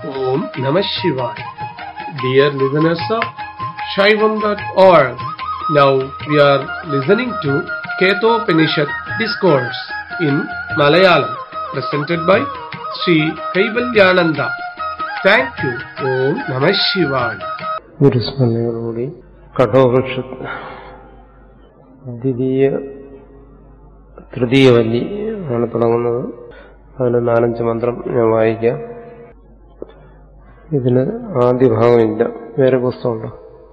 Om Namah Shivaya. Dear listeners of Shaivam.org, now we are listening to Ketopanishad Discourse in Malayalam, presented by Sri Kaivalyananda. Thank you. Om Namah Shivaya. ഗുരുസ്മരണയോടുകൂടി Kathopanishad ദ്വിതീയ തൃതീയ വല്ലി ആണ് തുടങ്ങുന്നത് അതിന് നാലഞ്ച് മന്ത്രം ഞാൻ വായിക്കാം ഇതിന് ആദ്യ ഭാഗമില്ല വേറെ പുസ്തകമുണ്ടോ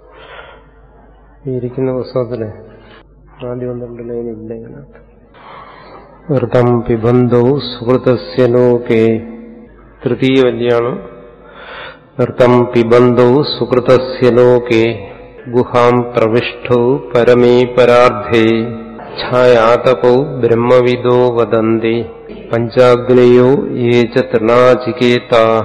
ഈ ഇരിക്കുന്ന പുസ്തകത്തില് ആദ്യ പന്ത്രണ്ട് ലൈനില്ല ഇതിനകത്ത് വൃതം പിബന്ധൗ സുഹൃതസ്യ ലോകേ തൃതീയ വല്യാണ് നൃത്തം പിബന്ധൗ സുകൃതസ്യ ലോകേ ഗുഹാം പ്രവിഷ്ടൗ പരമേ പരാർദ്ധേ ഛായാതപൗ ബ്രഹ്മവിദോ വദന്തി പഞ്ചാഗ്നയോ യേ ച തൃണാചികേതാഃ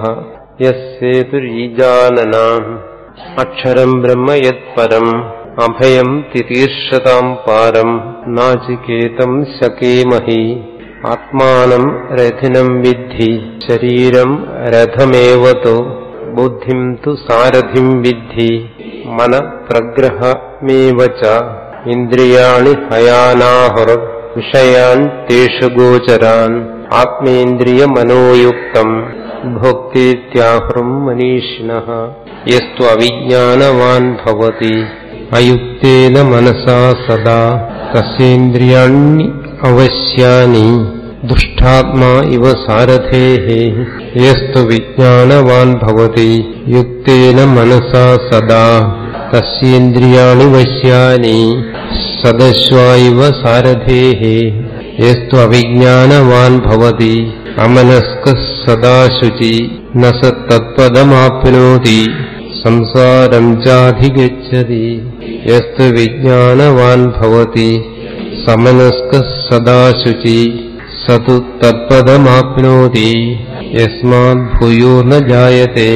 യസ്സേതുരീജാനനാം അക്ഷരം ബ്രഹ്മ യത്പരം അഭയം തിതീർഷതാം പാരം നാചികേതം ശകേമഹി ആത്മാനം രഥിനം വിദ്ധി ശരീരം രഥമേവതോ ബുദ്ധിം തു സാരഥിം വിദ്ധി മന പ്രഗ്രഹമേവ ച ഇന്ദ്രിയാണി ഹയാനാഹുർ വിഷയാൻ തേഷു ഗോചരാൻ ആത്മേന്ദ്രിയമനോയുക്തം ഭോക്തീത്യാഹും മനീഷിണ യസ്തു അവിജ്ഞാനവാൻ ഭവതി അയുക്തേന മനസാ സദാ തസ്യേന്ദ്രിയാണി അവശ്യാനി ദുഷ്ടാത്മാ ഇവ സാരഥേ യസ്തു വിജ്ഞാനവാൻ ഭവതി യുക്തേന മനസാ സദാ തസ്യേന്ദ്രിയാണി വശ്യാനി സദശ്വാ ഇവ സാരഥേ യസ്തു അവിജ്ഞാനവാൻ ഭവതി അമനസ്ക സദാ ശുചി ന സ തത്പദമാപ്നോതി സംസാരം ചാധിഗച്ഛതി യസ്തു വിജ്ഞാനവാൻ ഭവതി സമനസ്ക സദാ ശുചി സതു തത്പദമാപ്നോതി യസ്മാത് ഭൂയോ ന ജായത്തെ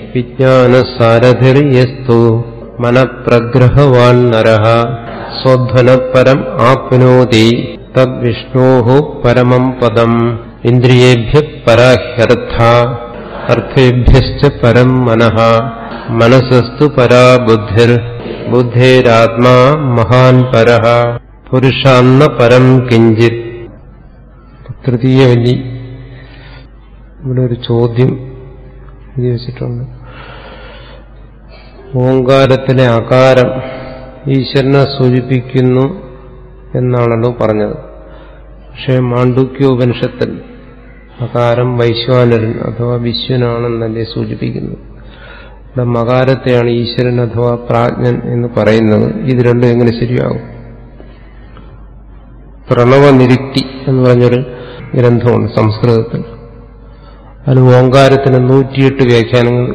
വിജ്ഞാനസാരഥിർയസ്തു മനഃപ്രഗ്രഹവാൻ നരഃ സ്വധ്വനപരം ആപ്നോതി തദ്വിഷ്ണോ പരമം പദം ഇന്ദ്രിയേഭ്യ പരാഹ്യർത്ഥ അർത്ഥേഭ്യശ്ച പരം മനഃ മനസസ്തു പരാ ബുദ്ധിർ ബുദ്ധേരാത്മാ മഹാൻ പരഃ പുരുഷാന്ന പരം കിഞ്ചിത് തൃതീയ വലി ഇവിടെ ഒരു ചോദ്യം എഴുതി വെച്ചിട്ടുണ്ട് ഓങ്കാരത്തിലെ അകാരം ഈശ്വരനെ സൂചിപ്പിക്കുന്നു എന്നാണല്ലോ പറഞ്ഞത് പക്ഷേ മാണ്ഡുക്യോപനിഷത്തിൽ അകാരം വൈശ്വാനരൻ അഥവാ വിശ്വനാണെന്നല്ലേ സൂചിപ്പിക്കുന്നത് ഇവിടെ മകാരത്തെയാണ് ഈശ്വരൻ അഥവാ പ്രാജ്ഞൻ എന്ന് പറയുന്നത് ഇത് രണ്ടും എങ്ങനെ ശരിയാകും പ്രണവനിരുക്തി എന്ന് പറഞ്ഞൊരു ഗ്രന്ഥമുണ്ട് സംസ്കൃതത്തിൽ അതിന് ഓങ്കാരത്തിന് നൂറ്റിയെട്ട് വ്യാഖ്യാനങ്ങൾ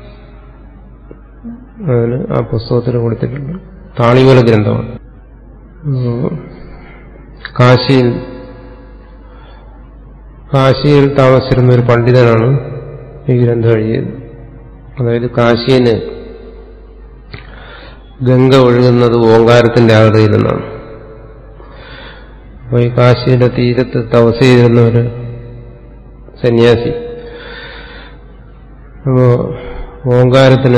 അതിന് ആ പുസ്തകത്തിൽ കൊടുത്തിട്ടുണ്ട് താളിമല ഗ്രന്ഥമാണ് കാശിയിൽ കാശിയിൽ താമസിച്ചിരുന്ന ഒരു പണ്ഡിതനാണ് ഈ ഗ്രന്ഥം എഴുതിയത് അതായത് കാശിന് ഗംഗ ഒഴുകുന്നത് ഓങ്കാരത്തിന്റെ ആകൃതിയിൽ നിന്നാണ് അപ്പോൾ ഈ കാശിയുടെ തീരത്ത് തപസ് ചെയ്തിരുന്ന ഒരു സന്യാസി അപ്പോ ഓങ്കാരത്തിന്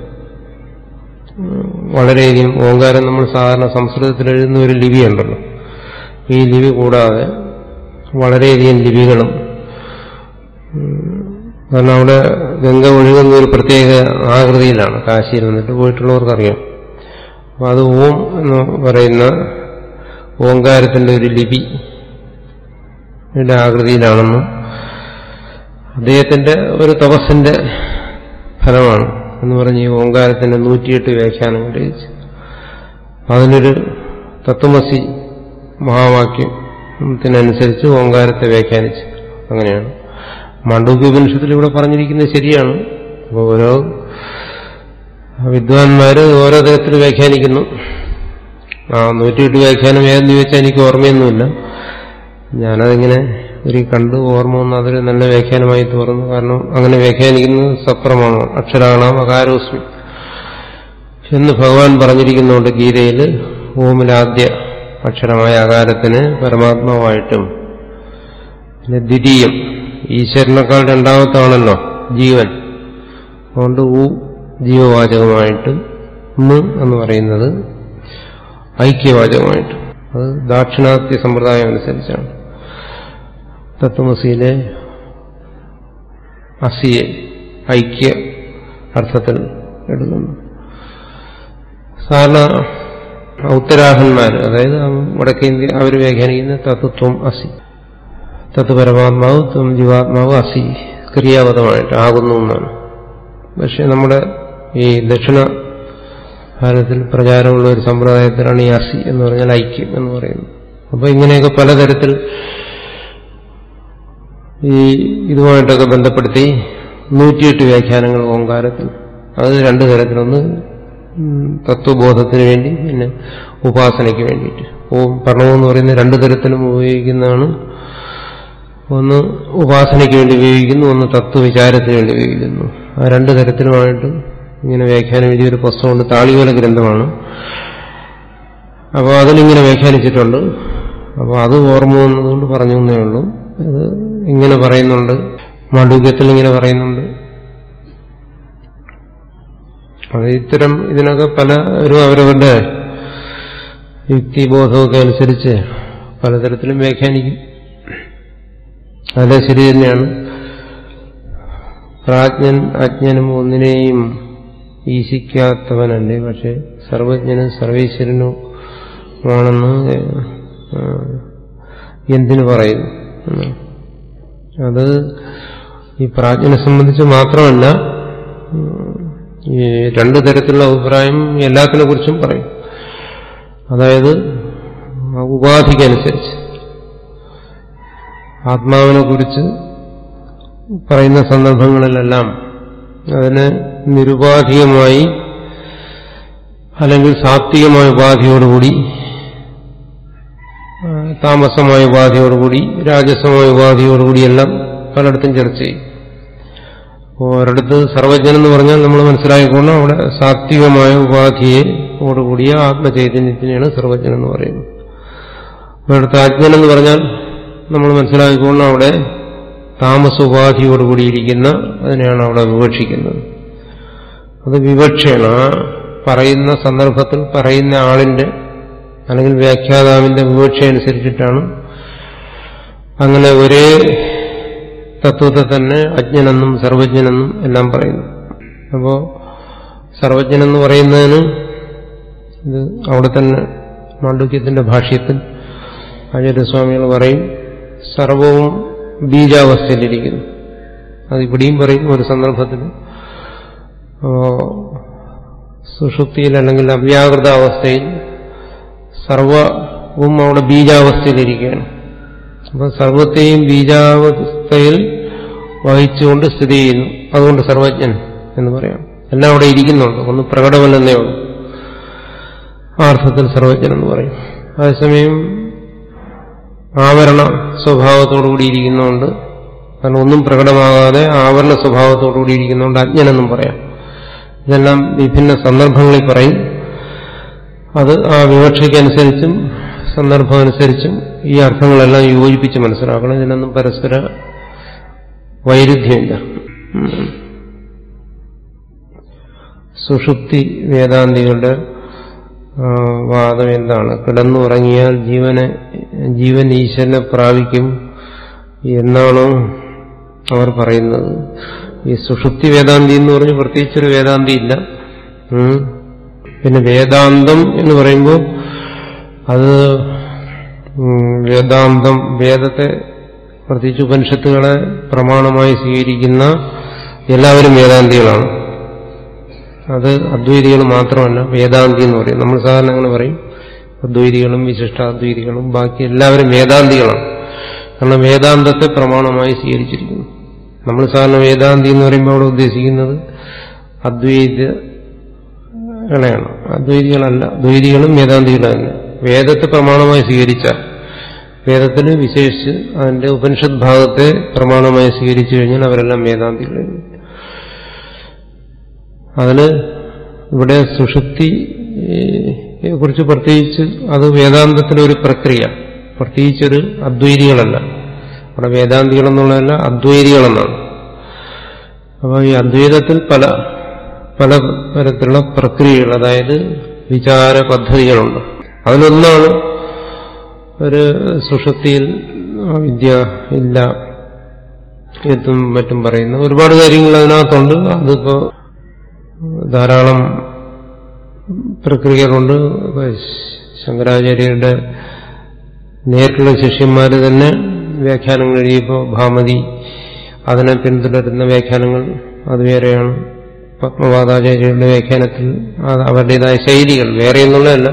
വളരെയധികം ഓങ്കാരം നമ്മൾ സാധാരണ സംസ്കൃതത്തിൽ എഴുതുന്ന ഒരു ലിപിയുണ്ടല്ലോ ഈ ലിപി കൂടാതെ വളരെയധികം ലിപികളും കാരണം അവിടെ ഗംഗ ഒഴുകുന്ന ഒരു പ്രത്യേക ആകൃതിയിലാണ് കാശിയിൽ വന്നിട്ട് പോയിട്ടുള്ളവർക്കറിയാം അപ്പോൾ അത് ഓം എന്ന് പറയുന്ന ഓങ്കാരത്തിന്റെ ഒരു ലിപി ആകൃതിയിലാണെന്നും അദ്ദേഹത്തിന്റെ ഒരു തപസ്സിന്റെ ഫലമാണ് എന്ന് പറഞ്ഞ് ഈ ഓങ്കാരത്തിന്റെ നൂറ്റിയെട്ട് വ്യാഖ്യാനങ്ങൾ രചിച്ചു അതിനൊരു തത്വമസി മഹാവാക്യത്തിനനുസരിച്ച് ഓങ്കാരത്തെ വ്യാഖ്യാനിച്ചു അങ്ങനെയാണ് മാണ്ഡൂക്യോപനിഷത്തിൽ ഇവിടെ പറഞ്ഞിരിക്കുന്നത് ശരിയാണ് അപ്പോൾ ഓരോ വിദ്വാൻമാര് ഓരോ തരത്തിൽ വ്യാഖ്യാനിക്കുന്നു ആ നൂറ്റിയെട്ട് വ്യാഖ്യാനം ഏതെന്ന് ചോദിച്ചാൽ എനിക്ക് ഓർമ്മയൊന്നുമില്ല ഞാനതിങ്ങനെ ഒരു കണ്ട് ഓർമ്മ വന്ന് അതൊരു നല്ല വ്യാഖ്യാനമായി തോന്നുന്നു കാരണം അങ്ങനെ വ്യാഖ്യാനിക്കുന്നത് സപ്രമാണ് അക്ഷരാണാം അകാരോസ്മി എന്ന് ഭഗവാൻ പറഞ്ഞിരിക്കുന്നുണ്ട് ഗീതയിൽ ഓമിലാദ്യ അക്ഷരമായ അകാരത്തിന് പരമാത്മാവായിട്ടും പിന്നെ ദ്വിതീയം ഈശ്വരനേക്കാൾ രണ്ടാമത്താണല്ലോ ജീവൻ അതുകൊണ്ട് ഉ ജീവവാചകമായിട്ട് മ് എന്ന് പറയുന്നത് ഐക്യവാചകമായിട്ട് അത് ദാക്ഷിണാത്യ സമ്പ്രദായം അനുസരിച്ചാണ് തത്വമസിയിലെ അസിയെ ഐക്യ അർത്ഥത്തിൽ എടുക്കുന്നു സാധാരണ ഉത്തരാഹന്മാർ അതായത് വടക്കേ ഇന്ത്യ അവർ വ്യാഖ്യാനിക്കുന്ന തത്വം അസി തത്വ പരമാത്മാവ് ത്വം ജീവാത്മാവ് അസി ക്രിയാപദമായിട്ട് ആകുന്നു എന്നാണ് പക്ഷെ നമ്മുടെ ഈ ദക്ഷിണ ഭാരതത്തിൽ പ്രചാരമുള്ള ഒരു സമ്പ്രദായത്തിലാണ് ഈ അസി എന്ന് പറഞ്ഞാൽ ഐക്യം എന്ന് പറയുന്നത് അപ്പൊ ഇങ്ങനെയൊക്കെ പലതരത്തിൽ ഈ ഇതുമായിട്ടൊക്കെ ബന്ധപ്പെടുത്തി നൂറ്റിയെട്ട് വ്യാഖ്യാനങ്ങൾ ഓങ്കാരത്തിൽ അത് രണ്ടു തരത്തിലൊന്ന് തത്വബോധത്തിന് വേണ്ടി പിന്നെ ഉപാസനയ്ക്ക് വേണ്ടിയിട്ട് ഓം പ്രണവെന്ന് പറയുന്ന രണ്ടു തരത്തിലും ഉപയോഗിക്കുന്നതാണ് ഒന്ന് ഉപാസനയ്ക്ക് വേണ്ടി ഉപയോഗിക്കുന്നു ഒന്ന് തത്വവിചാരത്തിന് വേണ്ടി ഉപയോഗിക്കുന്നു ആ രണ്ടു തരത്തിലുമായിട്ട് ഇങ്ങനെ വ്യാഖ്യാനം എഴുതിയൊരു പുസ്തകമുണ്ട് താളിയോല ഗ്രന്ഥമാണ് അപ്പോൾ അതിലിങ്ങനെ വ്യാഖ്യാനിച്ചിട്ടുണ്ട് അപ്പോൾ അത് ഓർമ്മ വന്നതുകൊണ്ട് പറഞ്ഞു എന്നേ ഉള്ളൂ അത് ഇങ്ങനെ പറയുന്നുണ്ട് മാണ്ഡൂക്യത്തിൽ ഇങ്ങനെ പറയുന്നുണ്ട് അത് ഇത്തരം ഇതിനൊക്കെ പലരും അവരവരുടെ യുക്തിബോധമൊക്കെ അനുസരിച്ച് പലതരത്തിലും വ്യാഖ്യാനിക്കും അത് ശരി തന്നെയാണ് പ്രാജ്ഞൻ അജ്ഞനും ഒന്നിനെയും ഈശിക്കാത്തവനല്ലേ പക്ഷെ സർവജ്ഞനും സർവേശ്വരനും ആണെന്ന് എന്തിനു പറയുന്നു അത് ഈ പ്രാജ്ഞനെ സംബന്ധിച്ച് മാത്രമല്ല ഈ രണ്ടു തരത്തിലുള്ള അഭിപ്രായം എല്ലാത്തിനെ കുറിച്ചും പറയും അതായത് ഉപാധിക്കനുസരിച്ച് ആത്മാവിനെ കുറിച്ച് പറയുന്ന സന്ദർഭങ്ങളിലെല്ലാം അതിന് നിരുപാധികമായി അല്ലെങ്കിൽ സാത്വികമായ ഉപാധിയോടുകൂടി താമസമായ ഉപാധിയോടുകൂടി രാജസമായ ഉപാധിയോടുകൂടി എല്ലാം പലയിടത്തും ചർച്ച ചെയ്യും ഒരിടത്ത് സർവജ്ഞൻ എന്ന് പറഞ്ഞാൽ നമ്മൾ മനസ്സിലാക്കിക്കൊണ്ട് അവിടെ സാത്വികമായ ഉപാധിയെ ഓടുകൂടിയ ആത്മചൈതന്യത്തിനെയാണ് സർവജ്ഞൻ എന്ന് പറയുന്നത് ഒരിടത്ത് അജ്ഞൻ എന്ന് പറഞ്ഞാൽ നമ്മൾ മനസ്സിലാക്കിക്കൊണ്ട് അവിടെ താമസ ഉപാധിയോടുകൂടിയിരിക്കുന്ന അതിനെയാണ് അവിടെ വിവക്ഷിക്കുന്നത് അത് വിവക്ഷയാണ് ആ പറയുന്ന സന്ദർഭത്തിൽ പറയുന്ന ആളിന്റെ അല്ലെങ്കിൽ വ്യാഖ്യാതാവിന്റെ വിവക്ഷ അനുസരിച്ചിട്ടാണ് അങ്ങനെ ഒരേ തത്വത്തെ തന്നെ അജ്ഞനെന്നും സർവജ്ഞനെന്നും എല്ലാം പറയുന്നു അപ്പോ സർവജ്ഞനെന്ന് പറയുന്നതിന് ഇത് അവിടെ തന്നെ മാണ്ഡുക്യത്തിന്റെ ഭാഷ്യത്തിൽ ആചാര്യസ്വാമികൾ പറയും സർവവും ബീജാവസ്ഥയിലിരിക്കുന്നു അത് ഇവിടെയും പറയും ഒരു സന്ദർഭത്തിൽ സുഷുപ്തിയിൽ അല്ലെങ്കിൽ അവ്യാകൃത അവസ്ഥയിൽ സർവവും അവിടെ ബീജാവസ്ഥയിലിരിക്കുകയാണ് അപ്പൊ സർവത്തെയും ബീജാവസ്ഥയിൽ വഹിച്ചുകൊണ്ട് സ്ഥിതി ചെയ്യുന്നു അതുകൊണ്ട് സർവജ്ഞൻ എന്ന് പറയാം എല്ലാം അവിടെ ഇരിക്കുന്നുണ്ട് ഒന്ന് പ്രകടമല്ലെന്നേ ഉള്ളൂ ആ അർത്ഥത്തിൽ സർവജ്ഞൻ എന്ന് പറയും അതേസമയം ആവരണ സ്വഭാവത്തോടുകൂടി ഇരിക്കുന്നതുകൊണ്ട് കാരണം ഒന്നും പ്രകടമാകാതെ ആവരണ സ്വഭാവത്തോടുകൂടി ഇരിക്കുന്നതുകൊണ്ട് അജ്ഞനെന്നും പറയാം ഇതെല്ലാം വിഭിന്ന സന്ദർഭങ്ങളിൽ പറയും അത് ആ വിവക്ഷയ്ക്കനുസരിച്ചും സന്ദർഭമനുസരിച്ചും ഈ അർത്ഥങ്ങളെല്ലാം യോജിപ്പിച്ച് മനസ്സിലാക്കണം ഇതിനൊന്നും പരസ്പര വൈരുദ്ധ്യമില്ല സുഷുപ്തി വേദാന്തികളുടെ വാദം എന്താണ് കിടന്നുറങ്ങിയാൽ ജീവനെ ജീവൻ ഈശ്വരനെ പ്രാപിക്കും എന്നാണോ അവർ പറയുന്നത് ഈ സുഷുപ്തി വേദാന്തി എന്ന് പറഞ്ഞ് പ്രത്യേകിച്ചൊരു വേദാന്തി ഇല്ല പിന്നെ വേദാന്തം എന്ന് പറയുമ്പോൾ അത് വേദാന്തം വേദത്തെ പ്രത്യേകിച്ച് ഉപനിഷത്തുകളെ പ്രമാണമായി സ്വീകരിക്കുന്ന എല്ലാവരും വേദാന്തികളാണ് അത് അദ്വൈതികൾ മാത്രമല്ല വേദാന്തി എന്ന് പറയും നമ്മൾ സാധാരണ അങ്ങനെ പറയും അദ്വൈതികളും വിശിഷ്ടാദ്വൈതികളും ബാക്കി എല്ലാവരും വേദാന്തികളാണ് കാരണം വേദാന്തത്തെ പ്രമാണമായി സ്വീകരിച്ചിരിക്കുന്നു നമ്മൾ സാധാരണ വേദാന്തി എന്ന് പറയുമ്പോൾ അവിടെ ഉദ്ദേശിക്കുന്നത് അദ്വൈതകളെയാണ് അദ്വൈതികളല്ല ദ്വൈതികളും വേദാന്തികളും തന്നെ വേദത്തെ പ്രമാണമായി സ്വീകരിച്ചാൽ വേദത്തിന് വിശേഷിച്ച് അതിന്റെ ഉപനിഷത് ഭാഗത്തെ പ്രമാണമായി സ്വീകരിച്ചു കഴിഞ്ഞാൽ അവരെല്ലാം വേദാന്തികളാണ് അതിന് ഇവിടെ സുഷുപ്തി കുറിച്ച് പ്രത്യേകിച്ച് അത് വേദാന്തത്തിലൊരു പ്രക്രിയ പ്രത്യേകിച്ചൊരു അദ്വൈതികളല്ല അവിടെ വേദാന്തികളെന്നുള്ളതല്ല അദ്വൈതികളെന്നാണ് അപ്പോൾ ഈ അദ്വൈതത്തിൽ പല പല തരത്തിലുള്ള പ്രക്രിയകൾ അതായത് വിചാര പദ്ധതികളുണ്ട് അതിലൊന്നാണ് ഒരു സുഷുപ്തിയിൽ വിദ്യ ഇല്ല എത്തും മറ്റും പറയുന്ന ഒരുപാട് കാര്യങ്ങൾ അതിനകത്തുണ്ട് അതിപ്പോ ധാരാളം പ്രക്രിയകളുണ്ട് ഇപ്പൊ ശങ്കരാചാര്യരുടെ നേരിട്ടുള്ള ശിഷ്യന്മാര് തന്നെ വ്യാഖ്യാനങ്ങൾ എഴുതിയപ്പോൾ ഭാമതി അതിനെ പിന്തുടരുന്ന വ്യാഖ്യാനങ്ങൾ അത് വേറെയാണ് പത്മപാദാചാര്യരുടെ വ്യാഖ്യാനത്തിൽ അത് അവരുടേതായ ശൈലികൾ വേറെ എന്നുള്ളതല്ല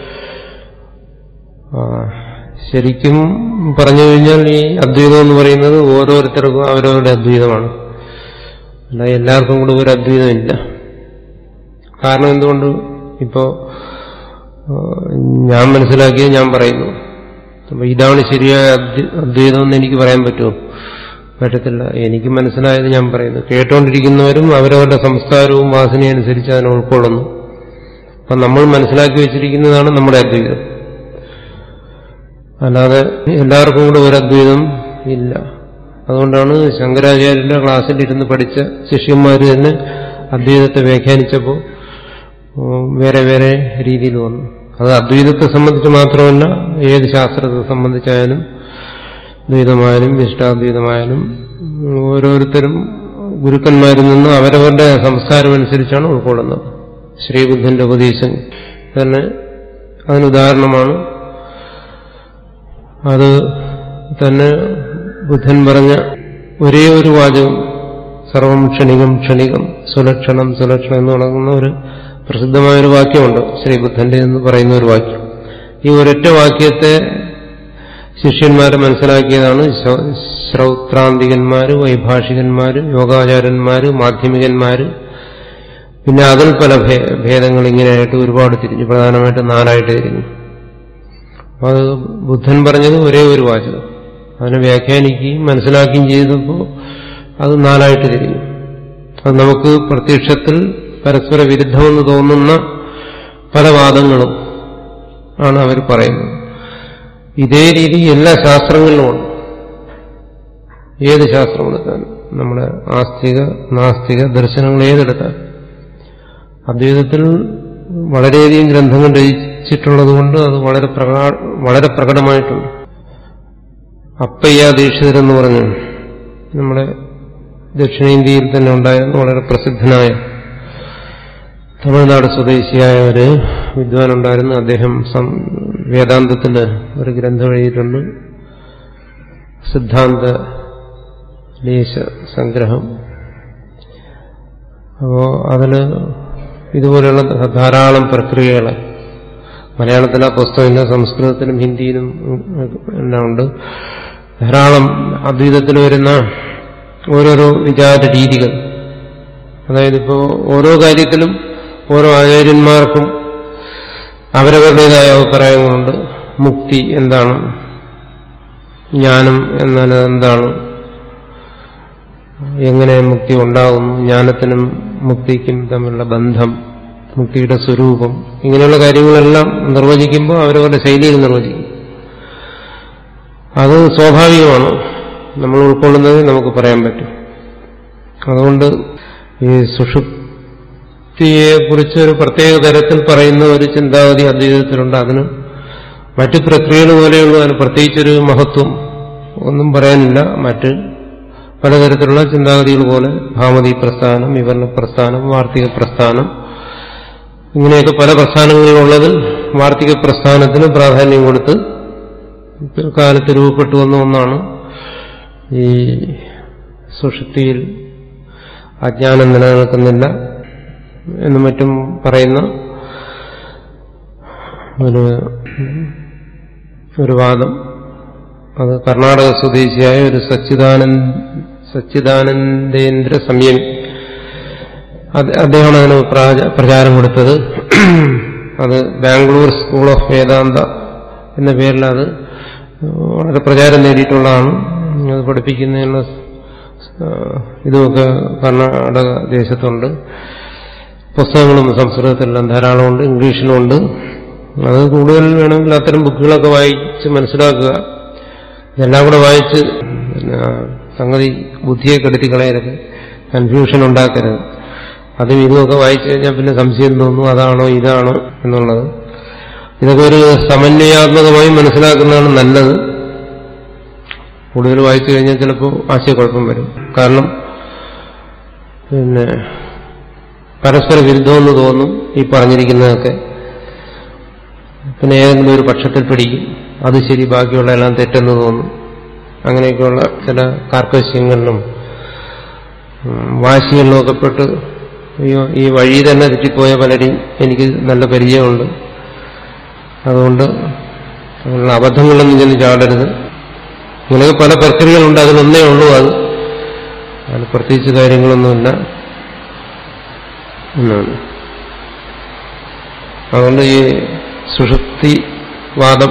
ആ, ശരിക്കും പറഞ്ഞു കഴിഞ്ഞാൽ ഈ അദ്വൈതം എന്ന് പറയുന്നത് ഓരോരുത്തർക്കും അവരവരുടെ അദ്വൈതമാണ് അല്ല എല്ലാവർക്കും കൂടെ ഒരു അദ്വൈതമില്ല കാരണം എന്തുകൊണ്ട് ഇപ്പോ ആ, ഞാൻ മനസ്സിലാക്കിയത് ഞാൻ പറയുന്നു അപ്പൊ ഇതാണ് ശരിയായ അദ്വൈ- അദ്വൈതം എന്ന് എനിക്ക് പറയാൻ പറ്റുമോ പറ്റത്തില്ല എനിക്ക് മനസ്സിലായത് ഞാൻ പറയുന്നു കേട്ടുകൊണ്ടിരിക്കുന്നവരും അവരവരുടെ സംസ്കാരവും വാസനയും അനുസരിച്ച് അതിനെ ഉൾക്കൊള്ളുന്നു അപ്പൊ നമ്മൾ മനസ്സിലാക്കി വെച്ചിരിക്കുന്നതാണ് നമ്മുടെ അദ്വൈതം അല്ലാതെ എല്ലാവർക്കും കൂടെ ഒരു അദ്വൈതം ഇല്ല അതുകൊണ്ടാണ് ശങ്കരാചാര്യരുടെ ക്ലാസ്സിൽ ഇരുന്ന് പഠിച്ച ശിഷ്യന്മാർ തന്നെ അദ്വൈതത്തെ വ്യാഖ്യാനിച്ചപ്പോൾ ഉം, വേറെ വേറെ രീതിയിൽ വന്നു അത് അദ്വൈതത്തെ സംബന്ധിച്ച് മാത്രമല്ല ഏത് ശാസ്ത്രത്തെ സംബന്ധിച്ചായാലും ദ്വൈതമായാലും ഇഷ്ടാദ്വൈതമായാലും ഉം, ഓരോരുത്തരും ഗുരുക്കന്മാരിൽ നിന്ന് അവരവരുടെ സംസ്കാരം അനുസരിച്ചാണ് ഉൾക്കൊള്ളുന്നത് ശ്രീബുദ്ധന്റെ ഉപദേശം തന്നെ അതിനുദാഹരണമാണ് അത് തന്നെ ബുദ്ധൻ പറഞ്ഞ ഒരേ ഒരു വാചകം സർവം ക്ഷണികം ക്ഷണികം സുലക്ഷണം സുലക്ഷണം എന്ന് തുടങ്ങുന്ന ഒരു പ്രസിദ്ധമായ ഒരു വാക്യമുണ്ട് ശ്രീബുദ്ധന്റെ എന്ന് പറയുന്ന ഒരു വാക്യം ഈ ഒരൊറ്റ വാക്യത്തെ ശിഷ്യന്മാരെ മനസ്സിലാക്കിയതാണ് ശ- ശ്രൗത്രാന്തികന്മാര് വൈഭാഷികന്മാര് യോഗാചാര്യന്മാര് മാധ്യമികന്മാര് പിന്നെ അതിൽ പല ഭേ- ഭേദങ്ങൾ ഇങ്ങനെയായിട്ട് ഒരുപാട് തിരിഞ്ഞു പ്രധാനമായിട്ട് നാലായിട്ട് തിരിഞ്ഞു അപ്പൊ അത് ബുദ്ധൻ പറഞ്ഞത് ഒരേ ഒരു വാചകം അതിനെ വ്യാഖ്യാനിക്കുകയും മനസ്സിലാക്കുകയും ചെയ്തപ്പോൾ അത് നാലായിട്ട് തിരിഞ്ഞു അത് നമുക്ക് പ്രത്യക്ഷത്തിൽ പരസ്പര വിരുദ്ധമെന്ന് തോന്നുന്ന പല വാദങ്ങളും ആണ് അവർ പറയുന്നത് ഇതേ രീതി എല്ലാ ശാസ്ത്രങ്ങളിലുമുണ്ട് ഏത് ശാസ്ത്രം എടുത്താലും നമ്മുടെ ആസ്തിക നാസ്തിക ദർശനങ്ങൾ ഏതെടുത്താൽ അദ്വൈതത്തിൽ വളരെയധികം ഗ്രന്ഥങ്ങൾ രചിച്ചിട്ടുള്ളതുകൊണ്ട് അത് വളരെ പ്രകാ- വളരെ പ്രകടമായിട്ടുണ്ട് അപ്പയ്യ ദീക്ഷിതരെന്ന് പറഞ്ഞു നമ്മുടെ ദക്ഷിണേന്ത്യയിൽ തന്നെ ഉണ്ടായിരുന്ന വളരെ പ്രസിദ്ധനായ തമിഴ്നാട് സ്വദേശിയായ ഒരു വിദ്വാൻ ഉണ്ടായിരുന്നു അദ്ദേഹം സം- വേദാന്തത്തിൽ ഒരു ഗ്രന്ഥം എഴുതിയിട്ടുണ്ട് സിദ്ധാന്ത ലേശ സംഗ്രഹം അപ്പോ അതില് ഇതുപോലെയുള്ള ധാരാളം പ്രക്രിയകളെ മലയാളത്തിൽ ആ പുസ്തകമില്ല സംസ്കൃതത്തിലും ഹിന്ദിയിലും എല്ലാം ഉണ്ട് ധാരാളം അദ്വൈതത്തിൽ വരുന്ന ഓരോരോ വിചാര രീതികൾ അതായത് ഇപ്പോൾ ഓരോ കാര്യത്തിലും ഓരോ ആചാര്യന്മാർക്കും അവരവരുടേതായ അഭിപ്രായങ്ങളുണ്ട് മുക്തി എന്താണ് ജ്ഞാനം എന്നാൽ എന്താണ് എങ്ങനെ മുക്തി ഉണ്ടാകുന്നു ജ്ഞാനത്തിനും മുക്തിക്കും തമ്മിലുള്ള ബന്ധം മുക്തിയുടെ സ്വരൂപം ഇങ്ങനെയുള്ള കാര്യങ്ങളെല്ലാം നിർവചിക്കുമ്പോൾ അവരവരുടെ ശൈലിയിൽ നിർവചിക്കും അത് സ്വാഭാവികമാണ് നമ്മൾ ഉൾക്കൊള്ളുന്നത് നമുക്ക് പറയാൻ പറ്റും അതുകൊണ്ട് ഈ സുഷുപ്തിയെക്കുറിച്ച് ഒരു പ്രത്യേക തരത്തിൽ പറയുന്ന ഒരു ചിന്താഗതി അദ്വൈതത്തിലുണ്ട് അതിന് മറ്റു പ്രക്രിയകൾ പോലെയുള്ള അതിന് പ്രത്യേകിച്ചൊരു മഹത്വം ഒന്നും പറയാനില്ല മറ്റ് പലതരത്തിലുള്ള ചിന്താഗതികൾ പോലെ ഭാമതി പ്രസ്ഥാനം വിവരണ പ്രസ്ഥാനം വാർത്തിക പ്രസ്ഥാനം ഇങ്ങനെയൊക്കെ പല പ്രസ്ഥാനങ്ങളിലുള്ളതിൽ വാർത്തിക പ്രസ്ഥാനത്തിന് പ്രാധാന്യം കൊടുത്ത് പിൽക്കാലത്ത് രൂപപ്പെട്ടു വന്ന ഒന്നാണ് ഈ സുഷുപ്തിയിൽ അജ്ഞാനം നിലനിൽക്കുന്നില്ല എന്നും മറ്റും പറയുന്ന ഒരു ഒരു വാദം അത് കർണാടക സ്വദേശിയായ ഒരു സച്ചിദാനന്ദ സച്ചിദാനന്ദേന്ദ്ര സംയമി അത് അദ്ദേഹമാണ് അതിന് പ്രാച- പ്രചാരം കൊടുത്തത് അത് ബാംഗ്ലൂർ സ്കൂൾ ഓഫ് വേദാന്ത എന്ന പേരിൽ അത് വളരെ പ്രചാരം നേടിയിട്ടുള്ളതാണ് അത് പഠിപ്പിക്കുന്നതിനുള്ള ആ, ഇതുമൊക്കെ കർണാടക ദേശത്തുണ്ട് പുസ്തകങ്ങളും സംസ്കൃതത്തിലെല്ലാം ധാരാളമുണ്ട് ഇംഗ്ലീഷിലുമുണ്ട് അത് കൂടുതൽ വേണമെങ്കിൽ അത്തരം ബുക്കുകളൊക്കെ വായിച്ച് മനസ്സിലാക്കുക ഇതെല്ലാം കൂടെ വായിച്ച് പിന്നെ സംഗതി ബുദ്ധിയെ കെടുത്തി കളയരുത് കൺഫ്യൂഷൻ ഉണ്ടാക്കരുത് അതും ഇതുമൊക്കെ വായിച്ചു കഴിഞ്ഞാൽ പിന്നെ സംശയം തോന്നും അതാണോ ഇതാണോ എന്നുള്ളത് ഇതൊക്കെ ഒരു സമന്വയാത്മകമായി മനസ്സിലാക്കുന്നതാണ് നല്ലത് കൂടുതൽ വായിച്ചു കഴിഞ്ഞാൽ ചിലപ്പോൾ ആശയക്കുഴപ്പം വരും കാരണം പിന്നെ പരസ്പര വിരുദ്ധമെന്ന് തോന്നും ഈ പറഞ്ഞിരിക്കുന്നതൊക്കെ പിന്നെ ഏതെങ്കിലും ഒരു പക്ഷത്തിൽ പിടിക്കും അത് ശരി ബാക്കിയുള്ള എല്ലാം തെറ്റെന്ന് തോന്നും അങ്ങനെയൊക്കെയുള്ള ചില കാർക്കശ്യങ്ങളിലും ഉം, വാശികളിലും ഒക്കെ പെട്ട് അയ്യോ ഈ വഴി തന്നെ തെറ്റിപ്പോയ പലരെയും എനിക്ക് നല്ല പരിചയമുണ്ട് അതുകൊണ്ട് അങ്ങനെയുള്ള അബദ്ധങ്ങളൊന്നും ചെന്ന് ചാടരുത് ഇങ്ങനെയൊക്കെ പല പ്രക്രിയകളുണ്ട് അതിലൊന്നേ ഉള്ളൂ അത് അതിൽ പ്രത്യേകിച്ച് കാര്യങ്ങളൊന്നുമില്ല എന്നാണ് അതുകൊണ്ട് ഈ സുഷുപ്തിവാദം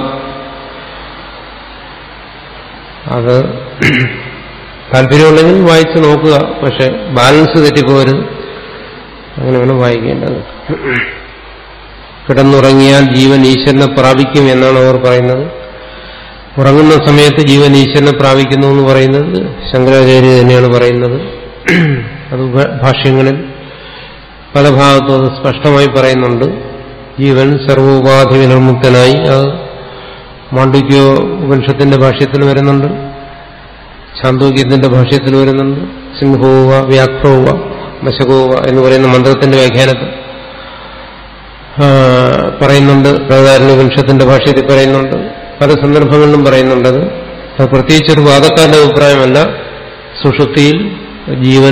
അത് താല്പര്യമുണ്ടെങ്കിൽ വായിച്ച് നോക്കുക പക്ഷെ ബാലൻസ് തെറ്റിപ്പോരുത് അങ്ങനെ വേണം വായിക്കേണ്ടത് കിടന്നുറങ്ങിയാൽ ജീവൻ ഈശ്വരനെ പ്രാപിക്കും എന്നാണ് അവർ പറയുന്നത് ഉറങ്ങുന്ന സമയത്ത് ജീവൻ ഈശ്വരനെ പ്രാപിക്കുന്നു എന്ന് പറയുന്നത് ശങ്കരാചാര്യ തന്നെയാണ് പറയുന്നത് അത് ഭ- ഭാഷ്യങ്ങളിൽ പല ഭാഗത്തും അത് സ്പഷ്ടമായി പറയുന്നുണ്ട് ജീവൻ സർവോപാധി വിനിർമുക്തനായി അത് മാണ്ഡുക്യോ ഉപനിഷത്തിന്റെ ഭാഷ്യത്തിൽ വരുന്നുണ്ട് ചാന്തോക്യത്തിന്റെ ഭാഷ്യത്തിൽ വരുന്നുണ്ട് സിംഹോവ വ്യാഘ്രോവ മശകോവ എന്ന് പറയുന്ന മന്ത്രത്തിന്റെ വ്യാഖ്യാനത്തിൽ ആ, പറയുന്നുണ്ട് പ്രധാരണ വംശത്തിന്റെ ഭാഷയിൽ പറയുന്നുണ്ട് പല സന്ദർഭങ്ങളിലും പറയുന്നുണ്ടത് അത് പ്രത്യേകിച്ചൊരു വാദക്കാരുടെ അഭിപ്രായമല്ല സുഷുപ്തിയിൽ ജീവൻ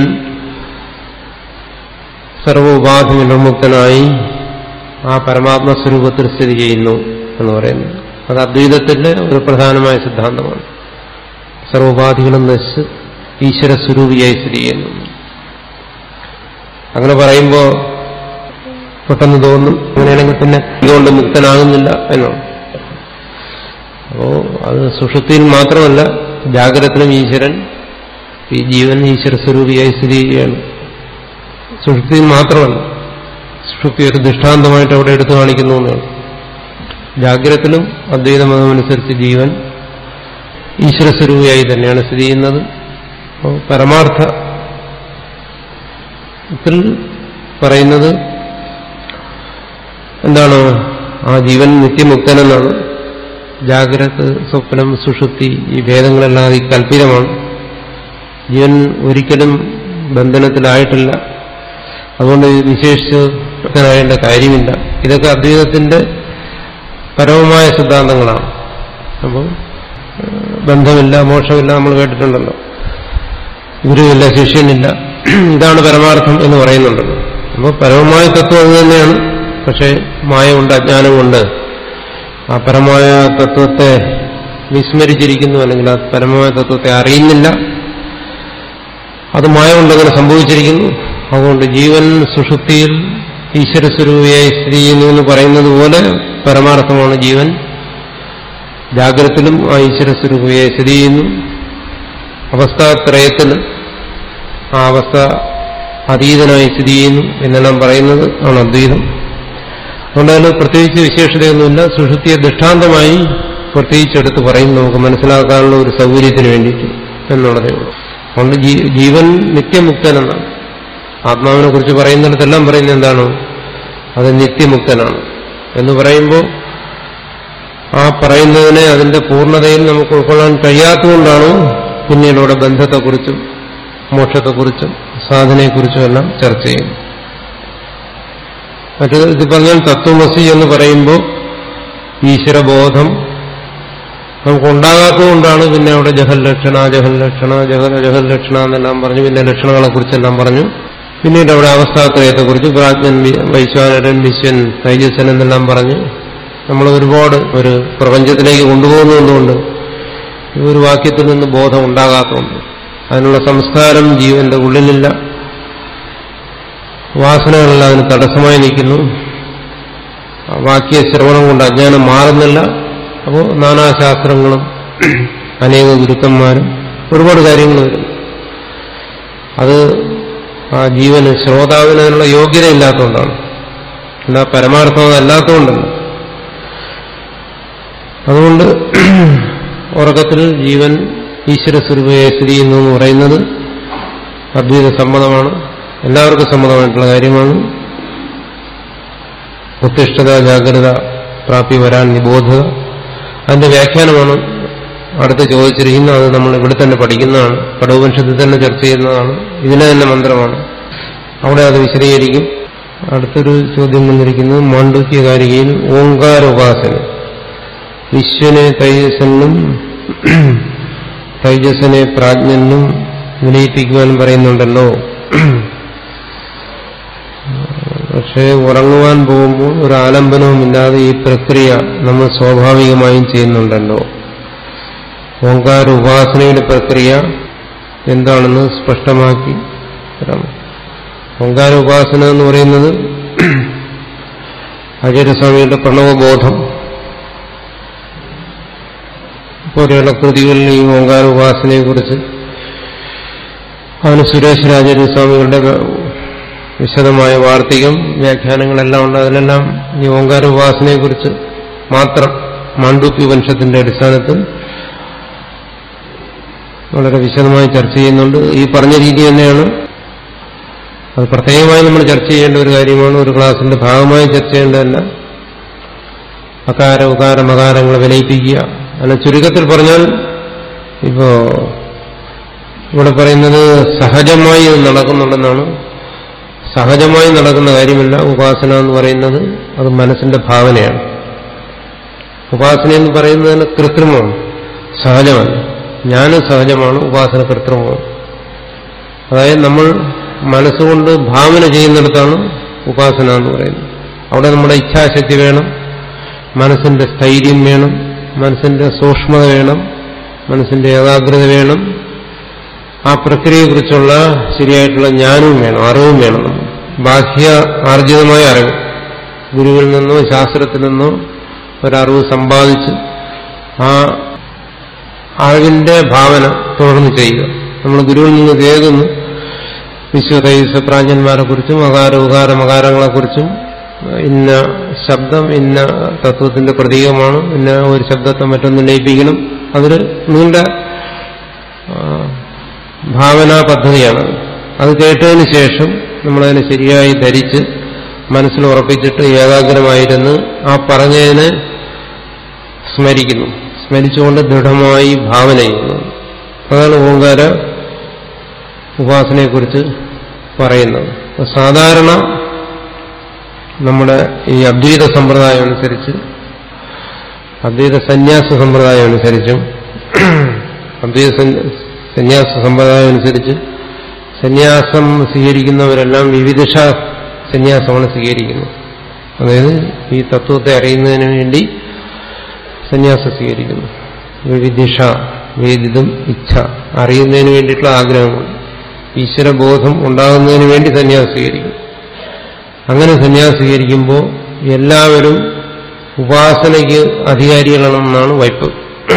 സർവോപാധി നിർമുക്തനായി ആ പരമാത്മസ്വരൂപത്തിൽ സ്ഥിതി ചെയ്യുന്നു എന്ന് പറയുന്നു അത് അദ്വൈതത്തിന്റെ ഒരു പ്രധാനമായ സിദ്ധാന്തമാണ് സർവോപാധികളും നശിച്ച് ഈശ്വരസ്വരൂപിയായി സ്ഥിതി ചെയ്യുന്നു അങ്ങനെ പറയുമ്പോൾ പെട്ടെന്ന് തോന്നും അങ്ങനെയാണെങ്കിൽ പിന്നെ ഇതുകൊണ്ട് മുക്തനാകുന്നില്ല എന്നാണ് അപ്പോ അത് സുഷുപ്തിയിൽ മാത്രമല്ല ജാഗ്രതത്തിലും ഈശ്വരൻ ഈ ജീവൻ ഈശ്വര സ്വരൂപിയായി സ്ഥിതി ചെയ്യുകയാണ് സുഷുപ്തിയിൽ മാത്രമല്ല സുഷുപ്തി ഒരു ദൃഷ്ടാന്തമായിട്ട് അവിടെ എടുത്തു കാണിക്കുന്നു എന്നാണ് ജാഗ്രതത്തിലും അദ്വൈത മതമനുസരിച്ച് ജീവൻ ഈശ്വര സ്വരൂപിയായി തന്നെയാണ് സ്ഥിതി ചെയ്യുന്നത് അപ്പോൾ പരമാർത്ഥ ത്തിൽ പറയുന്നത് എന്താണ് ആ ജീവൻ നിത്യമുക്തനെന്നാണ് ജാഗ്രത സ്വപ്നം സുഷുപ്തി ഈ ഭേദങ്ങളെല്ലാം ഈ കൽപ്പിതമാണ് ജീവൻ ഒരിക്കലും ബന്ധനത്തിലായിട്ടില്ല അതുകൊണ്ട് വിശേഷിച്ച് മുക്തനായേണ്ട കാര്യമില്ല ഇതൊക്കെ അദ്വൈതത്തിന്റെ പരമമായ സിദ്ധാന്തങ്ങളാണ് അപ്പോൾ ബന്ധമില്ല മോക്ഷമില്ല നമ്മൾ കേട്ടിട്ടുണ്ടല്ലോ ഗുരുവില്ല ശിഷ്യനില്ല ഇതാണ് പരമാർത്ഥം എന്ന് പറയുന്നുണ്ടല്ലോ അപ്പോൾ പരമമായ തത്വം അത് തന്നെയാണ് പക്ഷേ മായ കൊണ്ട് അജ്ഞാനം കൊണ്ട് ആ പരമായ തത്വത്തെ വിസ്മരിച്ചിരിക്കുന്നു അല്ലെങ്കിൽ ആ പരമമായ തത്വത്തെ അറിയുന്നില്ല അത് മായ കൊണ്ടങ്ങനെ സംഭവിച്ചിരിക്കുന്നു അതുകൊണ്ട് ജീവൻ സുഷുപ്തിയിൽ ഈശ്വരസ്വരൂപിയായി സ്ഥിതി ചെയ്യുന്നു എന്ന് പറയുന്നത് പോലെ പരമാർത്ഥമാണ് ജീവൻ ജാഗ്രതത്തിലും ആ ഈശ്വരസ്വരൂപിയായി സ്ഥിതി ചെയ്യുന്നു അവസ്ഥാത്രയത്തിൽ ആ അവസ്ഥ അതീതനായി സ്ഥിതി ചെയ്യുന്നു എന്നെല്ലാം പറയുന്നത് ആണ് അദ്വൈതം അതുകൊണ്ട് അതിന് പ്രത്യേകിച്ച് വിശേഷതയൊന്നുമില്ല സുഷുപ്തിയെ ദൃഷ്ടാന്തമായി പ്രത്യേകിച്ചെടുത്ത് പറയും നമുക്ക് മനസ്സിലാക്കാനുള്ള ഒരു സൗകര്യത്തിന് വേണ്ടിയിട്ട് എന്നുള്ളതേ ഉള്ളൂ അതുകൊണ്ട് ജീ- ജീവൻ നിത്യമുക്തനെന്നാണ് ആത്മാവിനെ കുറിച്ച് പറയുന്നിടത്തെല്ലാം പറയുന്നത് എന്താണ് അത് നിത്യമുക്തനാണ് എന്ന് പറയുമ്പോൾ ആ പറയുന്നതിനെ അതിന്റെ പൂർണ്ണതയിൽ നമുക്ക് ഉൾക്കൊള്ളാൻ കഴിയാത്തതുകൊണ്ടാണ് പിന്നീട് ഇവിടെ ബന്ധത്തെക്കുറിച്ചും മോക്ഷത്തെക്കുറിച്ചും സാധനയെക്കുറിച്ചും എല്ലാം ചർച്ച ചെയ്യും മറ്റേത് ഇത് പറഞ്ഞാൽ തത്വമസി എന്ന് പറയുമ്പോൾ ഈശ്വരബോധം നമുക്കുണ്ടാകാത്തതുകൊണ്ടാണ് പിന്നെ അവിടെ ജഹൽ ലക്ഷണ ജഹൽ ലക്ഷണ ജഹൽ ജഹൽ ലക്ഷണ എന്നെല്ലാം പറഞ്ഞു പിന്നെ ലക്ഷണങ്ങളെ കുറിച്ചെല്ലാം പറഞ്ഞു പിന്നീട് അവിടെ അവസ്ഥാത്രയത്തെക്കുറിച്ച് പ്രാജ്ഞൻ വി- വൈശ്വാനരൻ വിശ്വൻ തൈജസ്വൻ എന്നെല്ലാം പറഞ്ഞു നമ്മൾ ഒരുപാട് ഒരു പ്രപഞ്ചത്തിലേക്ക് കൊണ്ടുപോകുന്നതുകൊണ്ട് ഈ ഒരു വാക്യത്തിൽ നിന്ന് ബോധം ഉണ്ടാകാത്തതുണ്ട് അതിനുള്ള സംസ്കാരം ജീവന്റെ ഉള്ളിലില്ല വാസനകളെല്ലാം അതിന് തടസ്സമായി നിൽക്കുന്നു ആ വാക്യ ശ്രവണം കൊണ്ട് അജ്ഞാനം മാറുന്നില്ല അപ്പോൾ നാനാശാസ്ത്രങ്ങളും അനേക ഗുരുക്കന്മാരും ഒരുപാട് കാര്യങ്ങൾ വരുന്നു അത് ആ ജീവന് ശ്രോതാവിന് അതിനുള്ള യോഗ്യത ഇല്ലാത്തതുകൊണ്ടാണ് അല്ല പരമാർത്ഥം അതല്ലാത്തതുകൊണ്ടല്ല അതുകൊണ്ട് ഉറക്കത്തിൽ ജീവൻ ഈശ്വര സ്വരൂപയെ സ്ഥിതി ചെയ്യുന്നു എന്ന് പറയുന്നത് അദ്വൈത സമ്മതമാണ് എല്ലാവർക്കും സമ്മതമായിട്ടുള്ള കാര്യമാണ് ഉത്തിഷ്ഠത ജാഗ്രത പ്രാപ്തി വരാൻ നിബോധത അതിന്റെ വ്യാഖ്യാനമാണ് അടുത്ത് ചോദിച്ചിരിക്കുന്നത് അത് നമ്മൾ ഇവിടെ തന്നെ പഠിക്കുന്നതാണ് കടോപനിഷത്തിൽ തന്നെ ചർച്ച ചെയ്യുന്നതാണ് ഇതിലെ തന്നെ മന്ത്രമാണ് അവിടെ അത് വിശദീകരിക്കും അടുത്തൊരു ചോദ്യം വന്നിരിക്കുന്നത് മാണ്ഡുക്യകാരികയിൽ ഓങ്കാര ഉപാസന വിശ്വനെ തൈജസ്സെന്നും തൈജസ്സിനെ പ്രാജ്ഞനും വിനയിപ്പിക്കുവാനും പറയുന്നുണ്ടല്ലോ പക്ഷേ ഉറങ്ങുവാൻ പോകുമ്പോൾ ഒരു ആലംബനവുമില്ലാതെ ഈ പ്രക്രിയ നമ്മൾ സ്വാഭാവികമായും ചെയ്യുന്നുണ്ടല്ലോ ഓങ്കാര ഉപാസനയുടെ പ്രക്രിയ എന്താണെന്ന് സ്പഷ്ടമാക്കി തരാം ഓങ്കാര ഉപാസന എന്ന് പറയുന്നത് ആചാര്യസ്വാമിയുടെ പ്രണവബോധം പോലെയുള്ള കൃതികളിൽ ഈ ഓങ്കാര ഉപാസനയെക്കുറിച്ച് അവന് സുരേഷ് രാജാര്യസ്വാമികളുടെ വിശദമായ വാർത്തികം വ്യാഖ്യാനങ്ങളെല്ലാം ഉണ്ട് അതിലെല്ലാം ഈ ഓങ്കാര ഉപാസനയെക്കുറിച്ച് മാത്രം മാണ്ഡൂക്യ വംശത്തിന്റെ അടിസ്ഥാനത്തിൽ വളരെ വിശദമായി ചർച്ച ചെയ്യുന്നുണ്ട് ഈ പറഞ്ഞ രീതി തന്നെയാണ് അത് പ്രത്യേകമായി നമ്മൾ ചർച്ച ചെയ്യേണ്ട ഒരു കാര്യമാണ് ഒരു ക്ലാസിന്റെ ഭാഗമായി ചർച്ച ചെയ്യേണ്ടതല്ല അകാര ഉകാര മകാരങ്ങളെ വിലയിപ്പിക്കുക അല്ല ചുരുക്കത്തിൽ പറഞ്ഞാൽ ഇപ്പോ ഇവിടെ പറയുന്നത് സഹജമായി ഇത് നടക്കുന്നുണ്ടെന്നാണ് സഹജമായി നടക്കുന്ന കാര്യമല്ല ഉപാസന എന്ന് പറയുന്നത് അത് മനസ്സിന്റെ ഭാവനയാണ് ഉപാസന എന്ന് പറയുന്നതിന് കൃത്രിമമാണ് സഹജമല്ല ജ്ഞാനം സഹജമാണ് ഉപാസന കൃത്രിമമാണ് അതായത് നമ്മൾ മനസ്സുകൊണ്ട് ഭാവന ചെയ്യുന്നിടത്താണ് ഉപാസന എന്ന് പറയുന്നത് അവിടെ നമ്മുടെ ഇച്ഛാശക്തി വേണം മനസ്സിന്റെ സ്ഥൈര്യം വേണം മനസ്സിന്റെ സൂക്ഷ്മത വേണം മനസ്സിന്റെ ഏകാഗ്രത വേണം ആ പ്രക്രിയയെക്കുറിച്ചുള്ള ശരിയായിട്ടുള്ള ജ്ഞാനവും വേണം അറിവും വേണം ബാഹ്യ ആർജിതമായ അറിവ് ഗുരുവിൽ നിന്നോ ശാസ്ത്രത്തിൽ നിന്നോ ഒരറിവ് സമ്പാദിച്ച് ആ അറിവിന്റെ ഭാവന തുടർന്ന് ചെയ്യുക നമ്മൾ ഗുരുവിൽ നിന്ന് കേൾക്കുന്നു വിശ്വതൈസ പ്രാജ്ഞന്മാരെ കുറിച്ചും അകാര ഉകാര മകാരങ്ങളെക്കുറിച്ചും ഇന്ന ശബ്ദം ഇന്ന തത്വത്തിന്റെ പ്രതീകമാണ് ഇന്ന ഒരു ശബ്ദത്തെ മറ്റൊന്ന് ലയിപ്പിക്കണം അതൊരു നീണ്ട ഭാവനാ പദ്ധതിയാണ് അത് കേട്ടതിന് ശേഷം നമ്മളതിനെ ശരിയായി ധരിച്ച് മനസ്സിൽ ഉറപ്പിച്ചിട്ട് ഏകാഗ്രമായിരുന്ന് ആ പറഞ്ഞതിനെ സ്മരിക്കുന്നു സ്മരിച്ചുകൊണ്ട് ദൃഢമായി ഭാവന ചെയ്യുന്നു അതാണ് ഓങ്കാര ഉപാസനയെക്കുറിച്ച് പറയുന്നത് സാധാരണ നമ്മുടെ ഈ അദ്വൈത സമ്പ്രദായം അനുസരിച്ച് അദ്വൈത സന്യാസ സമ്പ്രദായം അനുസരിച്ചും അദ്വൈത സന്യാസ സമ്പ്രദായം അനുസരിച്ച് സന്യാസം സ്വീകരിക്കുന്നവരെല്ലാം വിവിധിഷ സന്യാസമാണ് സ്വീകരിക്കുന്നത് അതായത് ഈ തത്വത്തെ അറിയുന്നതിന് വേണ്ടി സന്യാസം സ്വീകരിക്കുന്നു വിവിധിഷ വേദിതം ഇച്ഛ അറിയുന്നതിന് വേണ്ടിയിട്ടുള്ള ആഗ്രഹമാണ് ഈശ്വരബോധം ഉണ്ടാകുന്നതിന് വേണ്ടി സന്യാസം സ്വീകരിക്കും അങ്ങനെ സന്യാസം സ്വീകരിക്കുമ്പോൾ എല്ലാവരും ഉപാസനയ്ക്ക് അധികാരികളാണെന്നാണ് വൈപ്പ്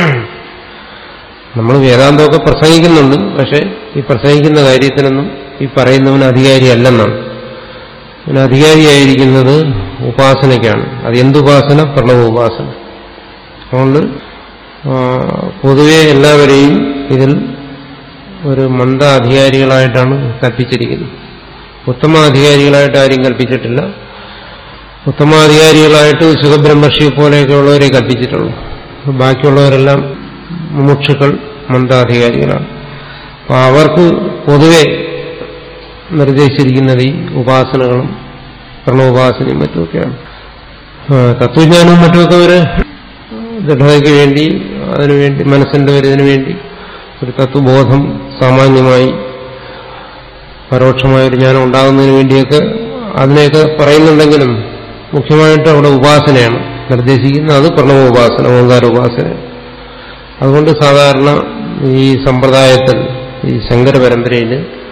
നമ്മൾ വേദാന്തമൊക്കെ പ്രസംഗിക്കുന്നുണ്ട് പക്ഷെ ഈ പ്രസംഗിക്കുന്ന കാര്യത്തിനൊന്നും ഈ പറയുന്നവന് അധികാരിയല്ലെന്നാണ് അവന് അധികാരിയായിരിക്കുന്നത് ഉപാസനയ്ക്കാണ് അത് എന്തുപാസന പ്രണവ ഉപാസന അതുകൊണ്ട് പൊതുവെ എല്ലാവരെയും ഇതിൽ ഒരു മന്ദ അധികാരികളായിട്ടാണ് കൽപ്പിച്ചിരിക്കുന്നത് ഉത്തമാധികാരികളായിട്ട് ആരും കൽപ്പിച്ചിട്ടില്ല ഉത്തമാധികാരികളായിട്ട് സുഖബ്രഹ്മർഷി പോലെയൊക്കെയുള്ളവരെ കൽപ്പിച്ചിട്ടുള്ളൂ ബാക്കിയുള്ളവരെല്ലാം മുമുക്ഷുക്കൾ മന്ദാധികാരികളാണ് അപ്പൊ അവർക്ക് പൊതുവെ നിർദ്ദേശിച്ചിരിക്കുന്നത് ഈ ഉപാസനകളും പ്രണവോപാസനയും മറ്റുമൊക്കെയാണ് തത്വജ്ഞാനവും മറ്റുമൊക്കെ അവര് ദൃഢതയ്ക്ക് വേണ്ടി അതിനുവേണ്ടി മനസ്സിന്റെ ഒരു ഇതിനു വേണ്ടി ഒരു തത്വബോധം സാമാന്യമായി പരോക്ഷമായ ഒരു ജ്ഞാനം ഉണ്ടാകുന്നതിന് വേണ്ടിയൊക്കെ അതിനെയൊക്കെ പറയുന്നുണ്ടെങ്കിലും മുഖ്യമായിട്ട് അവിടെ ഉപാസനയാണ് നിർദ്ദേശിക്കുന്നത് അത് പ്രണവ ഉപാസന ഓങ്കാര ഉപാസന അതുകൊണ്ട് സാധാരണ ഈ സമ്പ്രദായത്തിൽ ഈ ശങ്കര പരമ്പരയിൽ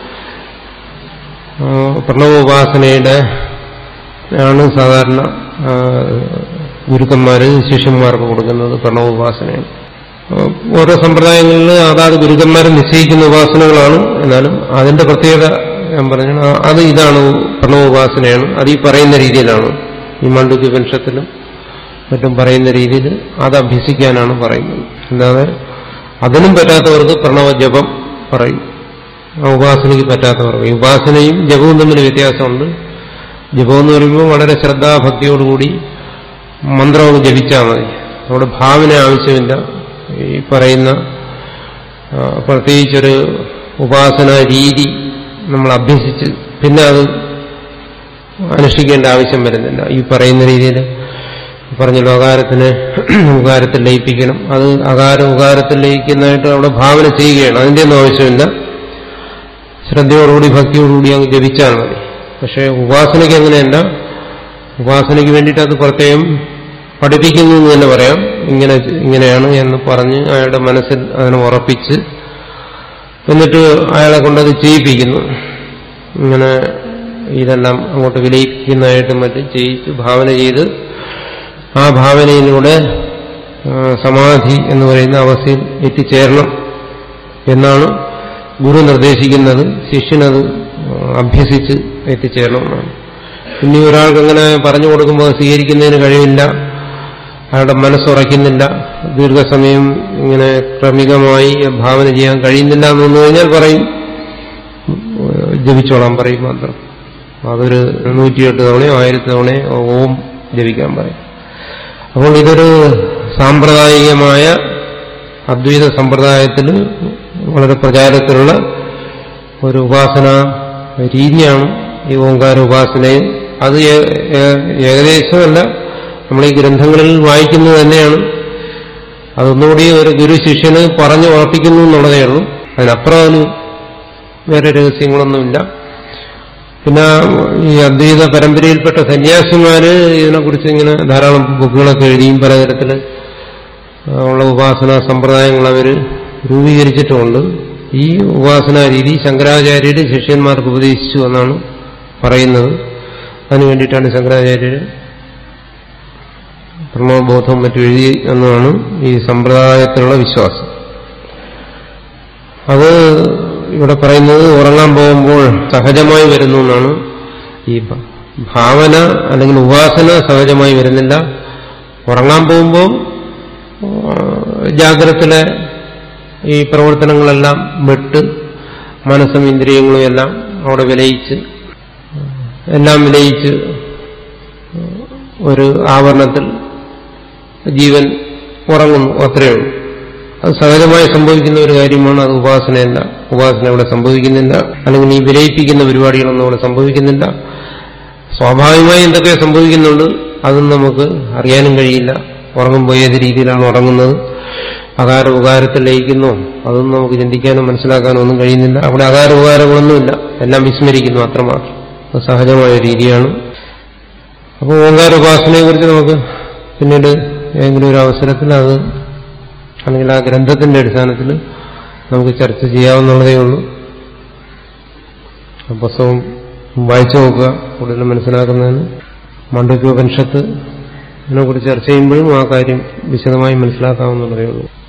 പ്രണവ ഉപാസനയുടെ ആണ് സാധാരണ ഗുരുക്കന്മാര് ശിഷ്യന്മാർക്ക് കൊടുക്കുന്നത് പ്രണവ ഉപാസനയാണ് ഓരോ സമ്പ്രദായങ്ങളിൽ അതാത് ഗുരുക്കന്മാരെ നിശ്ചയിക്കുന്ന ഉപാസനകളാണ് എന്നാലും അതിന്റെ പ്രത്യേകത ഞാൻ പറഞ്ഞു അത് ഇതാണ് പ്രണവ ഉപാസനയാണ് അത് ഈ പറയുന്ന രീതിയിലാണ് ഈ മണ്ഡുക്യ വംശത്തിലും മറ്റും പറയുന്ന രീതിയിൽ അത് അഭ്യസിക്കാനാണ് പറയുന്നത് അല്ലാതെ അതിനും പറ്റാത്തവർക്ക് പ്രണവ ജപം പറയും ആ ഉപാസനയ്ക്ക് പറ്റാത്തവർക്ക് ഈ ഉപാസനയും ജപവും തമ്മിൽ വ്യത്യാസമുണ്ട് ജപം എന്ന് പറയുമ്പോൾ വളരെ ശ്രദ്ധാഭക്തിയോടുകൂടി മന്ത്രമൊക്കെ ജപിച്ചാൽ മതി അവിടെ ഭാവന ആവശ്യമില്ല ഈ പറയുന്ന ആ, പ്രത്യേകിച്ചൊരു ഉപാസന രീതി നമ്മൾ അഭ്യസിച്ച് പിന്നെ അത് അനുഷ്ഠിക്കേണ്ട ആവശ്യം വരുന്നില്ല ഈ പറയുന്ന രീതിയിൽ പറഞ്ഞല്ലോ അകാരത്തിന് ഉകാരത്തിൽ ലയിപ്പിക്കണം അത് അകാരം ഉകാരത്തിൽ ലയിക്കുന്നതായിട്ട് അവിടെ ഭാവന ചെയ്യുകയാണ് അതിൻ്റെ ഒന്നും ആവശ്യമില്ല ശ്രദ്ധയോടുകൂടി ഭക്തിയോടുകൂടി അങ്ങ് ജപിച്ചാൽ മതി പക്ഷേ ഉപാസനയ്ക്ക് അങ്ങനെയല്ല ഉപാസനയ്ക്ക് വേണ്ടിയിട്ട് അത് പ്രത്യേകം പഠിപ്പിക്കുന്നു എന്ന് തന്നെ പറയാം ഇങ്ങനെ ഇങ്ങനെയാണ് എന്ന് പറഞ്ഞ് അയാളുടെ മനസ്സിൽ അതിനെ ഉറപ്പിച്ച് എന്നിട്ട് അയാളെ കൊണ്ടത് ചെയ്യിപ്പിക്കുന്നു ഇങ്ങനെ ഇതെല്ലാം അങ്ങോട്ട് വിലയിപ്പിക്കുന്നതായിട്ടും മറ്റും ചെയ്യിച്ച് ഭാവന ചെയ്ത് ആ ഭാവനയിലൂടെ ആ, സമാധി എന്ന് പറയുന്ന അവസ്ഥയിൽ എത്തിച്ചേരണം എന്നാണ് ഗുരു നിർദ്ദേശിക്കുന്നത് ശിഷ്യനത് അഭ്യസിച്ച് എത്തിച്ചേരണമെന്നാണ് ഇനി ഒരാൾക്ക് അങ്ങനെ പറഞ്ഞു കൊടുക്കുമ്പോൾ അത് സ്വീകരിക്കുന്നതിന് കഴിവില്ല അയാളുടെ മനസ്സുറയ്ക്കുന്നില്ല ദീർഘസമയം ഇങ്ങനെ ക്രമികമായി ഭാവന ചെയ്യാൻ കഴിയുന്നില്ല എന്ന് വന്നു കഴിഞ്ഞാൽ പറയും ജപിച്ചോളാൻ പറയും മാത്രം അതൊരു നൂറ്റിയെട്ട് തവണയോ ആയിരത്തി തവണയോ ഓം ജപിക്കാൻ പറയും അപ്പോൾ ഇതൊരു സാമ്പ്രദായികമായ അദ്വൈത സമ്പ്രദായത്തിൽ വളരെ പ്രചാരത്തിലുള്ള ഒരു ഉപാസന രീതിയാണ് ഈ ഓങ്കാര ഉപാസനയും അത് ഏ- ഏ- ഏകദേശമല്ല നമ്മൾ ഈ ഗ്രന്ഥങ്ങളിൽ വായിക്കുന്നത് തന്നെയാണ് അതൊന്നുകൂടി ഒരു ഗുരു ശിഷ്യന് പറഞ്ഞു ഉറപ്പിക്കുന്നു എന്നുള്ളതേ ഉള്ളൂ അതിനപ്പുറം അതിന് വേറെ രഹസ്യങ്ങളൊന്നുമില്ല പിന്നെ ഈ അദ്വൈത പരമ്പരയിൽപ്പെട്ട സന്യാസിമാര് ഇതിനെക്കുറിച്ച് ഇങ്ങനെ ധാരാളം ബുക്കുകളൊക്കെ എഴുതിയും പലതരത്തിൽ ഉള്ള ഉപാസനാ സമ്പ്രദായങ്ങൾ അവർ രൂപീകരിച്ചിട്ടുമുണ്ട് ഈ ഉപാസനാ രീതി ശങ്കരാചാര്യര് ശിഷ്യന്മാർക്ക് ഉപദേശിച്ചു എന്നാണ് പറയുന്നത് അതിനു വേണ്ടിയിട്ടാണ് ശങ്കരാചാര്യര് ബ്രഹ്മബോധം മറ്റും എഴുതി എന്നാണ് ഈ സമ്പ്രദായത്തിലുള്ള വിശ്വാസം അത് ഇവിടെ പറയുന്നത് ഉറങ്ങാൻ പോകുമ്പോൾ സഹജമായി വരുന്നു എന്നാണ് ഈ ഭ- ഭാവന അല്ലെങ്കിൽ ഉപാസന സഹജമായി വരുന്നില്ല ഉറങ്ങാൻ പോകുമ്പോൾ ജാഗ്രതത്തിലെ ഈ പ്രവർത്തനങ്ങളെല്ലാം വിട്ട് മനസ്സും ഇന്ദ്രിയങ്ങളും എല്ലാം അവിടെ വിലയിച്ച് എല്ലാം വിലയിച്ച് ഒരു ആവരണത്തിൽ ജീവൻ ഉറങ്ങുന്നു അത്രയേ ഉള്ളൂ അത് സഹജമായി സംഭവിക്കുന്ന ഒരു കാര്യമാണ് അത് ഉപാസനയല്ല ഉപാസന ഇവിടെ സംഭവിക്കുന്നില്ല അല്ലെങ്കിൽ ഈ വിലയിപ്പിക്കുന്ന പരിപാടികളൊന്നും അവിടെ സംഭവിക്കുന്നില്ല സ്വാഭാവികമായി എന്തൊക്കെ സംഭവിക്കുന്നുണ്ട് അതൊന്നും നമുക്ക് അറിയാനും കഴിയില്ല ഉറങ്ങുമ്പോൾ ഏത് രീതിയിലാണ് ഉറങ്ങുന്നത് അകാര ഉപകാരത്തിൽ ലയിക്കുന്നു അതൊന്നും നമുക്ക് ചിന്തിക്കാനോ മനസ്സിലാക്കാനോ ഒന്നും കഴിയുന്നില്ല അവിടെ അകാര ഉപകാരങ്ങളൊന്നുമില്ല എല്ലാം വിസ്മരിക്കുന്നു അത്രമാത്രം അത് സഹജമായ രീതിയാണ് അപ്പോൾ ഓങ്കാര ഉപാസനയെ കുറിച്ച് നമുക്ക് പിന്നീട് ഏതെങ്കിലും ഒരു അവസരത്തിൽ അത് അല്ലെങ്കിൽ ആ ഗ്രന്ഥത്തിന്റെ അടിസ്ഥാനത്തിൽ നമുക്ക് ചർച്ച ചെയ്യാവുന്നതേ ഉള്ളൂ ആ പുസ്തകം വായിച്ചു നോക്കുക കൂടുതൽ മനസ്സിലാക്കുന്നതിന് മണ്ഡുക്യോപനിഷത്ത് ഇതിനെക്കുറിച്ച് ചർച്ച ചെയ്യുമ്പോഴും ആ കാര്യം വിശദമായി മനസ്സിലാക്കാവുന്നതേ ഉള്ളൂ